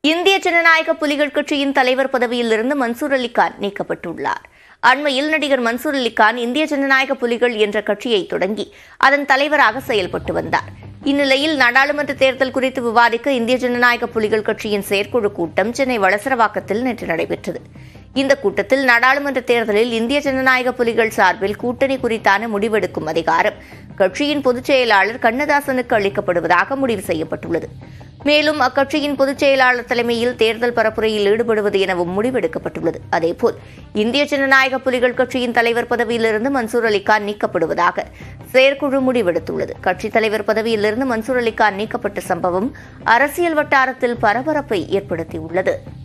இந்திய ஜனநாயக புலிகள் கட்சியின் தலைவர் பதவியிலிருந்து மன்சூர் அலிகான் நீக்கப்பட்டுள்ளார் அண்மையில் நடிகர் மன்சூர் அலிகான் இந்திய ஜனநாயக புலிகள் என்ற கட்சியை தொடங்கி அதன் தலைவராக செயல்பட்டு வந்தார் இந்நிலையில் நாடாளுமன்ற தேர்தல் குறித்து விவாதிக்க இந்திய ஜனநாயக புலிகள் கட்சியின் செயற்குழு கூட்டம் சென்னை வளசரவாக்கத்தில் நேற்று நடைபெற்றது இந்த கூட்டத்தில் நாடாளுமன்ற தேர்தலில் இந்திய ஜனநாயக புலிகள் சார்பில் கூட்டணி குறித்தான முடிவெடுக்கும் அதிகாரம் கட்சியின் பொதுச் செயலாளர் கண்ணதாசனுக்கு அளிக்கப்படுவதாக முடிவு செய்யப்பட்டுள்ளது மேலும் அக்கட்சியின் பொதுச் செயலாளர் தலைமையில் தேர்தல் பரப்புரையில் ஈடுபடுவது எனவும் முடிவெடுக்கப்பட்டுள்ளது அதேபோல் இந்திய ஜனநாயக புலிகள் கட்சியின் தலைவர் பதவியிலிருந்து மன்சூர் அலிகான் நீக்கப்படுவதாக செயற்குழு முடிவெடுத்துள்ளது கட்சித் தலைவர் பதவியிலிருந்து மன்சூர் அலிகான் நீக்கப்பட்ட சம்பவம் அரசியல் வட்டாரத்தில் பரபரப்பை ஏற்படுத்தியுள்ளது